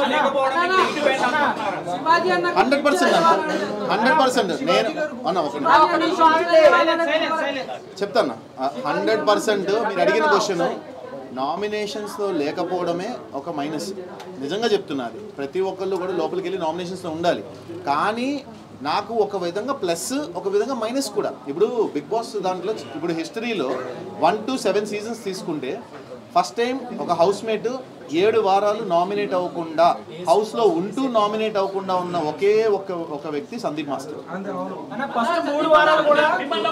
శివాజీ అన్న hundred percent hundred percent నేను అన్న ఒక చెప్తాను హండ్రెడ్ పర్సెంట్ మీరు అడిగిన క్వశ్చన్ నామినేషన్స్లో లేకపోవడమే ఒక మైనస్ నిజంగా చెప్తున్నది ప్రతి ఒక్కళ్ళు కూడా లోపలికి వెళ్ళి నామినేషన్స్లో ఉండాలి కానీ నాకు ఒక విధంగా ప్లస్ ఒక విధంగా మైనస్ కూడా ఇప్పుడు బిగ్ బాస్ దాంట్లో ఇప్పుడు హిస్టరీలో వన్ టు సెవెన్ సీజన్స్ తీసుకుంటే ఫస్ట్ టైం ఒక హౌస్ మేట్ ఏడు వారాలు నామినేట్ అవ్వకుండా హౌస్లో ఉంటూ నామినేట్ అవ్వకుండా ఉన్న ఒకే ఒక ఒక వ్యక్తి సందీప్ మాస్టర్ ఫస్ట్ మూడు వారాలు కూడా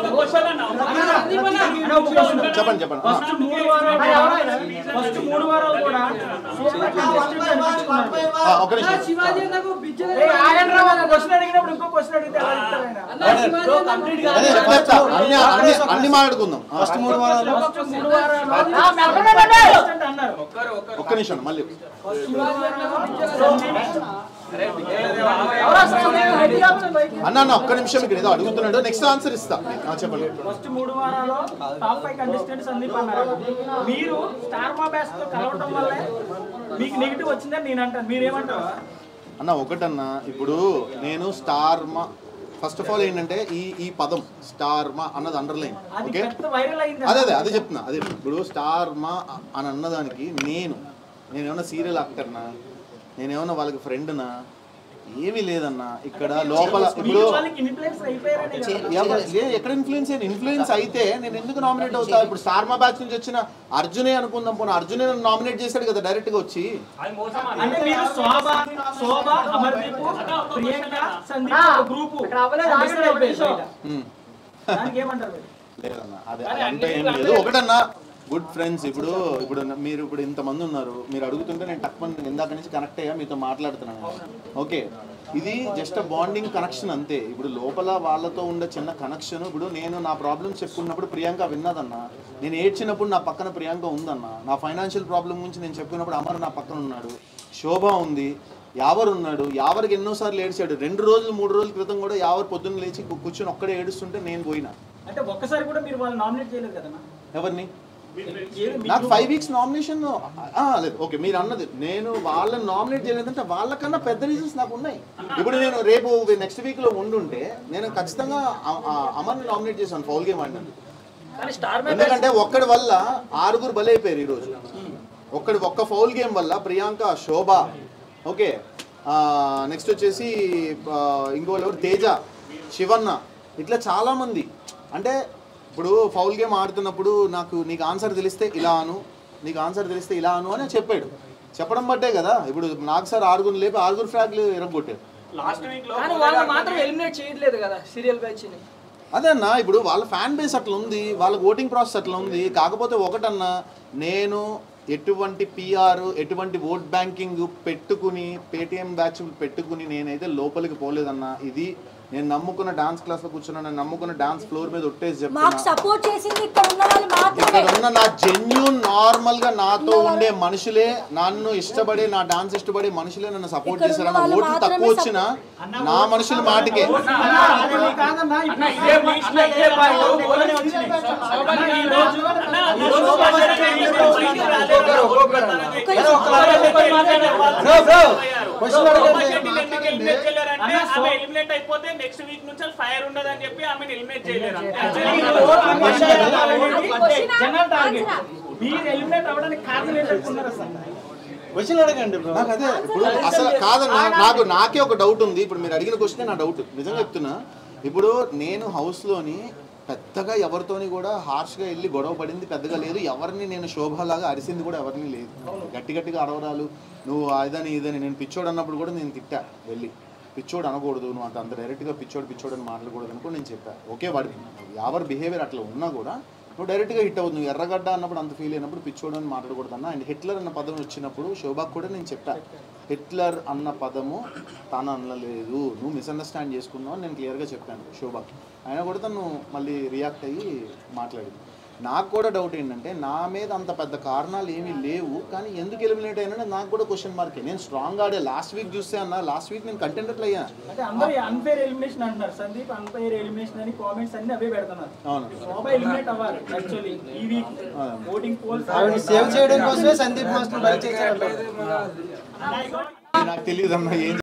చెప్పండి చెప్పండి ఆ. ఫస్ట్ మూడు వారాలు కూడా ఫస్ట్ మూడు వారాలు కూడా సూపర్ కంటెస్టెంట్ అనిపించుకున్నారు ఆ, ఒక నిమిషం శివాజీ అన్నకు బిజ్జల ఏ, ఆగండి రా, ఒక క్వశ్చన్ అడిగినప్పుడు ఇంకో క్వశ్చన్ అడిగితే ఎలా చెప్తారు ఆయన? అన్న శివాజీ అన్న అదే చెప్తా, చెప్తా. అన్ని అన్ని అన్ని మాట్లాడుకుందాం ఫస్ట్ మూడు వారాలు ఫస్ట్ మూడు వారాలు ఆ, మెల్లగా కంటెస్టెంట్ అన్నారు ఒక్క నిమిషం మళ్ళీ శివాజీ అన్నకు బిజ్జల ఎవరు అసలు నేను రెడీ కావాలి బయటికి. అన్న అన్న ఒక్క నిమిషం ఇక్కడ ఏదో అడుగుతున్నాడు నెక్స్ట్ ఆన్సర్ ఇస్తా ఆ, చెప్పండి ఫస్ట్ మూడు వారాలు టాప్ ఫైవ్ కంటెస్టెంట్ సందీప్ అన్నారు మీరు స్టార్ మా బ్యాచ్ తో కలవటం వల్లే మీకు నెగిటివ్ వచ్చిందని నేను అంటాను మీరేమంటారు అన్న ఒకటన్నా ఇప్పుడు నేను స్టార్ మా ఫస్ట్ ఆఫ్ ఆల్ ఏంటంటే ఈ ఈ పదం స్టార్ మా అన్నది అండర్లైన్ అది ఓకే పెద్ద వైరల్ అయింది అదే అదే అదే చెప్తున్నా అదే ఇప్పుడు స్టార్ మా అని అన్నదానికి నేను నేనేమన్నా సీరియల్ యాక్టర్నా నేనేమన్నా వాళ్ళకి ఫ్రెండ్నా ఏమీ లేదన్నా ఇక్కడ లోపల ఇప్పుడు మీరు వాళ్ళకి ఇన్ఫ్లుయెన్స్ అయిపోయారని కదా. ఎవరు- లే- ఎక్కడ ఇన్ఫ్లుయెన్స్ అయిన ఇన్ఫ్లుయెన్స్ అయితే నేను ఎందుకు నామినేట్ అవుతా ఇప్పుడు స్టార్మా బ్యాచ్ నుంచి వచ్చిన అర్జునే అనుకుందాం పోనీ అర్జునే నన్ను నామినేట్ చేశాడు కదా డైరెక్ట్ గా వచ్చి అంటే మీరు శోభ శోభ అమర్దీప్ ప్రియాంక సందీప్ ఒక గ్రూపు డిసైడ్ అయిపోయారు బయట. ఉమ్. దానికి ఏమంటారు మీరు? లేదన్నా అదే అదంతా ఏం లేదు ఒకటన్నా గుడ్ ఫ్రెండ్స్ ఇప్పుడు ఇప్పుడు న- మీరు ఇప్పుడు ఇంతమంది ఉన్నారు మీరు అడుగుతుంటే నేను తక్కువ ఇందాక నుంచి కనెక్ట్ అయ్యా మీతో మాట్లాడుతున్నాను ఓకే ఇది జస్ట్ బాండింగ్ కనెక్షన్ అంతే ఇప్పుడు లోపల వాళ్ళతో ఉండే చిన్న కనెక్షన్ ఇప్పుడు నేను నా ప్రాబ్లమ్స్ చెప్పుకున్నప్పుడు ప్రియాంక విన్నదన్న నేను ఏడ్చినప్పుడు నా పక్కన ప్రియాంక ఉందన్న నా ఫైనాన్షియల్ ప్రాబ్లం గురించి నేను చెప్పుకున్నప్పుడు అమర్ నా పక్కన ఉన్నాడు శోభ ఉంది యావర్ ఉన్నాడు యావరికి ఎన్నోసార్లు ఏడ్చాడు రెండు రోజులు మూడు రోజుల క్రితం కూడా యావర్ పొద్దున్న లేచి కు- కూర్చొని ఒక్కడే ఏడుస్తుంటే నేను పోయినా అంటే ఒక్కసారి కూడా మీరు వాళ్ళు నామినేట్ చేయలేదు కదా ఎవరిని ఏది మీ నాకు ఫైవ్ వీక్స్ నామినేషన్ లేదు ఓకే మీరు అన్నది నేను వాళ్ళని నామినేట్ చేయలేదంటే వాళ్ళకన్నా పెద్ద రీజన్స్ నాకు ఉన్నాయి ఇప్పుడు నేను రేపు నెక్స్ట్ వీక్ లో ఉండుంటే నేను ఖచ్చితంగా అ- అ- అమర్ని నామినేట్ చేశాను ఫౌల్ గేమ్ ఆడినాను కానీ స్టార్ ఎందుకంటే ఒక్కడి వల్ల ఆరుగురు బలైపోయారు ఈరోజు ఒక్కడి ఒక్క ఫౌల్ గేమ్ వల్ల ప్రియాంక శోభ ఓకే నెక్స్ట్ వచ్చేసి ఆ, ఇంకోళ్ళు ఎవరు తేజ శివన్న ఇట్లా చాలా మంది అంటే ఇప్పుడు ఫౌల్ గేమ్ ఆడుతున్నప్పుడు నాకు నీకు ఆన్సర్ తెలిస్తే ఇలా అను నీకు ఆన్సర్ తెలిస్తే ఇలా అను అని చెప్పాడు చెప్పడం బట్టే కదా ఇప్పుడు నాకు సార్ ఆరుగురు లేపి ఆరుగురు ఫ్లాగ్లు ఎరగొట్టారు కానీ వాళ్ళని మాత్రం ఎలిమినేట్ చేయట్లేదు కదా సీరియల్ బ్యాచ్ ని అదే అన్న ఇప్పుడు వాళ్ళ ఫ్యాన్ బేస్ అట్లా ఉంది వాళ్ళ ఓటింగ్ ప్రాసెస్ అట్లా ఉంది కాకపోతే ఒకటన్నా నేను ఎటువంటి పిఆర్ ఎటువంటి ఓట్ బ్యాంకింగ్ పెట్టుకుని పేటిఎం బ్యాచ్ పెట్టుకుని నేనైతే లోపలికి పోలేదన్నా ఇది నేను నమ్ముకున్న డాన్స్ క్లాస్లో కూర్చున్నా నేను నమ్ముకున్న డాన్స్ ఫ్లోర్ మీద ఒట్టేసి మాకు చెప్తున్నా సపోర్ట్ చేసింది ఇక్కడ ఉన్న వాళ్ళు మాత్రమే ఇక్కడ ఉన్న నా జెన్యున్ నార్మల్ గా నాతో ఉండే మనుషులే నన్ను ఇష్టపడే నా డాన్స్ ఇష్టపడే మనుషులే నన్ను సపోర్ట్ ఇక్కడ ఉన్న చేశారన్న వాళ్ళు ఓట్లు తక్కువ మాత్రమే వచ్చినా నా మనుషుల మాటకే అది కాదన్నా ఇప్పుడు ఇదే లిస్ట్ లో ఇదే పాయింట్ ఓన్లీ వచ్చినాయి. అన్నా, ఈ రోజు ఈ రోజు ఎలిమినేట్ అయిపోతే నెక్స్ట్ వీక్ నుంచి ఫైర్ ఉండదని చెప్పి ఆమె ఎలిమినేట్ చేయలేరు జనరల్ టార్గెట్ మీరు ఎలిమినేట్ అవ్వడానికి కారణం ఏంటనుకున్నారు అసలు నాకు అదే ఇప్పుడు అసలు కాదన్నా నాకు నాకే ఒక డౌట్ ఉంది ఇప్పుడు మీరు అడిగిన క్వశ్చన్ నా డౌట్ నిజంగా చెప్తున్నా ఇప్పుడు నేను హౌస్లోని పెద్దగా ఎవరితోని కూడా హార్ష్గా వెళ్ళి గొడవ పడింది పెద్దగా లేదు ఎవరిని నేను శోభలాగా అరిసింది కూడా ఎవరిని లేదు గట్టి గట్టిగా అడవరాలు నువ్వు అదని ఇదని నేను పిచ్చోడు అన్నప్పుడు కూడా నేను తిట్టా వెళ్ళి పిచ్చోడు అనకూడదు నువ్వు అంత అంత డైరెక్ట్గా పిచ్చోడు పిచ్చోడు అని మాట్లాడకూడదు అని కూడా నేను చెప్పా ఓకే వాడి ఎవరి బిహేవియర్ అట్లా ఉన్నా కూడా నువ్వు డైరెక్ట్గా హిట్ అవుతుంది నువ్వు ఎర్రగడ్డ అన్నప్పుడు అంత ఫీల్ అయినప్పుడు పిచ్చోడు అని మాట్లాడకూడదు అన్న అండ్ హిట్లర్ అన్న పదం వచ్చినప్పుడు శోభాకు కూడా నేను చెప్పా హిట్లర్ అన్న పదము తాను అనలేదు నువ్వు మిస్అండర్స్టాండ్ చేసుకున్నావు అని నేను క్లియర్గా చెప్పాను శోభాకి అయినా కూడా తను మళ్ళీ రియాక్ట్ అయ్యి మాట్లాడింది నాకు కూడా డౌట్ ఏంటంటే నా మీద అంత పెద్ద కారణాలు ఏమీ లేవు కానీ ఎందుకు ఎలిమినేట్ అయినా నాకు కూడా క్వశ్చన్ మార్కే నేను స్ట్రాంగ్ ఆడే లాస్ట్ వీక్ చూస్తే అన్న లాస్ట్ వీక్ నేను కంటెంటర్ అయ్యా అంటే అందరూ అన్ఫేర్ ఎలిమినేషన్ అంటున్నారు సందీప్ అన్ఫేర్ ఎలిమినేషన్ అని కామెంట్స్ అన్ని అవే పెడుతున్నారు అవును శోభ ఎలిమినేట్ అవ్వాలి యాక్చువల్లీ ఈ వీక్ ఓటింగ్ పోల్స్ సేవ్ చేయడం కోసమే సందీప్ మాస్టర్ బయట చేశారు నాకు తెలియదు అన్న ఏం